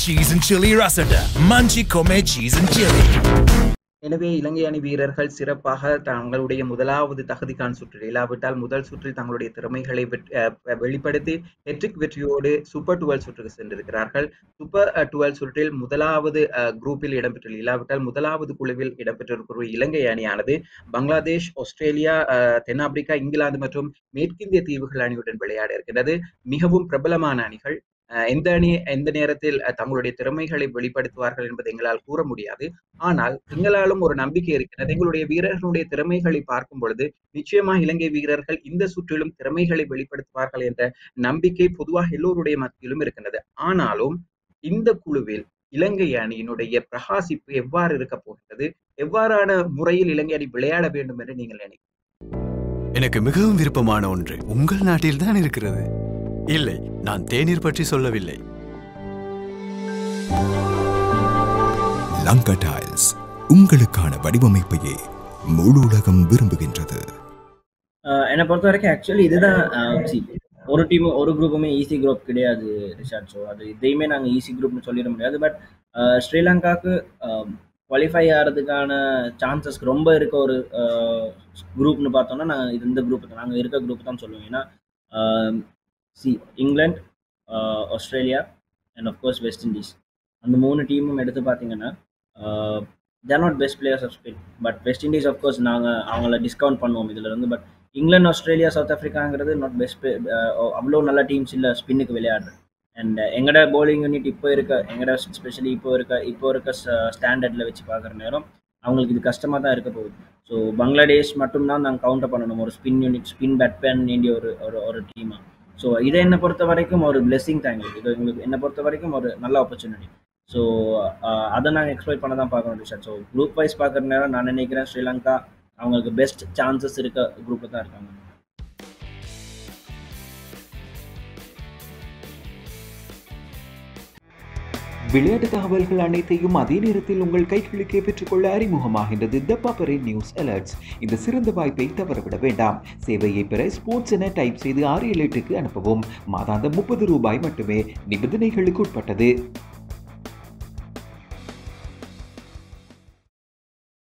cheese and chili rasada. Manchi Come cheese and chili. எனவே இலங்கை அணி வீரர்கள் சிறப்பாக தங்களுடைய முதலாவது தகுதிக்கான சுற்றில் இல்லாவிட்டால் முதல் சுற்றில் தங்களுடைய திறமைகளை வெட்- அஹ் வெளிப்படுத்தி ஹெட்ரிக் வெற்றியோடு சூப்பர் டுவெல் சுற்றுக்கு சென்றிருக்கிறார்கள் சூப்பர் டுவெல் சுற்றில் முதலாவது அஹ், குரூப்பில் இடம்பெற்றுள்ள இல்லாவிட்டால் முதலாவது குழுவில் இடம்பெற்றிருக்கிற இலங்கை அணியானது பங்களாதேஷ் ஆஸ்திரேலியா அஹ், தென்னாப்பிரிக்கா இங்கிலாந்து மற்றும் மேற்கிந்திய தீவுகள் அணியுடன் விளையாட இருக்கின்றது மிகவும் பிரபலமான அணிகள் அஹ், எந்த அணி எந்த நேரத்தில் அஹ், தங்களுடைய திறமைகளை வெளிப்படுத்துவார்கள் என்பதை எங்களால் கூற முடியாது ஆனால் எங்களாலும் ஒரு நம்பிக்கை இருக்கிறது எங்களுடைய வீரர்களுடைய திறமைகளை பார்க்கும் பொழுது நிச்சயமாக இலங்கை வீரர்கள் இந்த சுற்றிலும் திறமைகளை வெளிப்படுத்துவார்கள் என்ற நம்பிக்கை பொதுவாக எல்லோருடைய மத்தியிலும் இருக்கின்றது ஆனாலும் இந்த குழுவில் இலங்கை அணியினுடைய பிரகாசிப்பு எவ்வாறு இருக்க போகின்றது எவ்வாறான முறையில் இலங்கை அணி விளையாட வேண்டும் என்று நீங்கள் நினைக்கிறீர்கள் எனக்கு மிகவும் விருப்பமான ஒன்று உங்கள் நாட்டில் தான் இருக்கிறது இல்லை நான் தேநீர் பற்றி சொல்லவில்லை லங்கா டைல்ஸ் உங்களுக்கான வடிவமைப்பையே முழு உலகம் விரும்புகின்றது ஆஹ் என்னை பொறுத்த வரைக்கும் ஆக்சுவலி இதுதான் சி ஒரு டீம் ஒரு குரூப்புமே ஈஸி குரூப் கிடையாது ரிஷாட் ஸோ அது இதையுமே நாங்கள் ஈஸி குரூப்னு சொல்லிட முடியாது பட் ஸ்ரீலங்காவுக்கு குவாலிஃபை ஆகிறதுக்கான சான்சஸ் ரொம்ப இருக்க ஒரு குரூப்னு பார்த்தோம்னா நாங்கள் இது இந்த குரூப் தான் நாங்கள் இருக்க குரூப் தான் சொல்லுவோம் ஏன்னா C England Australia and of course West Indies அந்த மூணு டீமும் எடுத்து பார்த்தீங்கன்னா they're not best players of spin but West Indies of course நாங்கள் அவங்கள டிஸ்கவுண்ட் பண்ணுவோம் இதில் இருந்து பட் இங்கிலாந்து ஆஸ்திரேலியா சவுத் ஆஃப்ரிக்காங்கிறது நாட் பெஸ்ட் அவ்வளோ நல்ல டீம்ஸ் இல்லை ஸ்பின்னுக்கு விளையாடுறது அண்ட் எங்கட bowling யூனிட் இப்போ இருக்க எங்கட ஸ்பெஷலி இப்போ இருக்க இப்போ இருக்க ஸ்டாண்டர்டில் வச்சு பார்க்குற நேரம் அவங்களுக்கு இது கஷ்டமாக தான் இருக்க போகுது ஸோ பங்களாதேஷ் மட்டும்தான் நாங்கள் கவுண்டர் பண்ணணும் ஒரு ஸ்பின் யூனிட் ஸ்பின் பேட்மேன் வேண்டிய ஒரு ஒரு ஒரு டீமாக ஸோ இதை என்னை பொறுத்த வரைக்கும் ஒரு பிளெஸிங் தான் எங்களுக்கு இது எங்களுக்கு என்னை பொறுத்த வரைக்கும் ஒரு நல்ல ஆப்பர்ச்சுனிட்டி ஸோ அதை நாங்கள் எக்ஸ்பெக்ட் பண்ண தான் பார்க்கணும் ரிஷாட் ஸோ குரூப் வைஸ் பார்க்குற நேரம் நான் நினைக்கிறேன் ஸ்ரீலங்கா அவங்களுக்கு பெஸ்ட் சான்சஸ் இருக்க குரூப்பில் தான் இருக்காங்க விளையாட்டு தகவல்கள் அனைத்தையும் அதே நேரத்தில் உங்கள் கைகளுக்கே பெற்றுக்கொள்ள அறிமுகமாகின்றது த பாப்பரே நியூஸ் அலர்ட்ஸ் இந்த சிறந்த வாய்ப்பை தவறவிட வேண்டாம் சேவையை பெற ஸ்போர்ட்ஸ் என டைப் செய்து ஆறு ஏழு எட்டுக்கு அனுப்பவும் மாதாந்தம் முப்பது ரூபாய் மட்டுமே நிபந்தனைகளுக்கு உட்பட்டது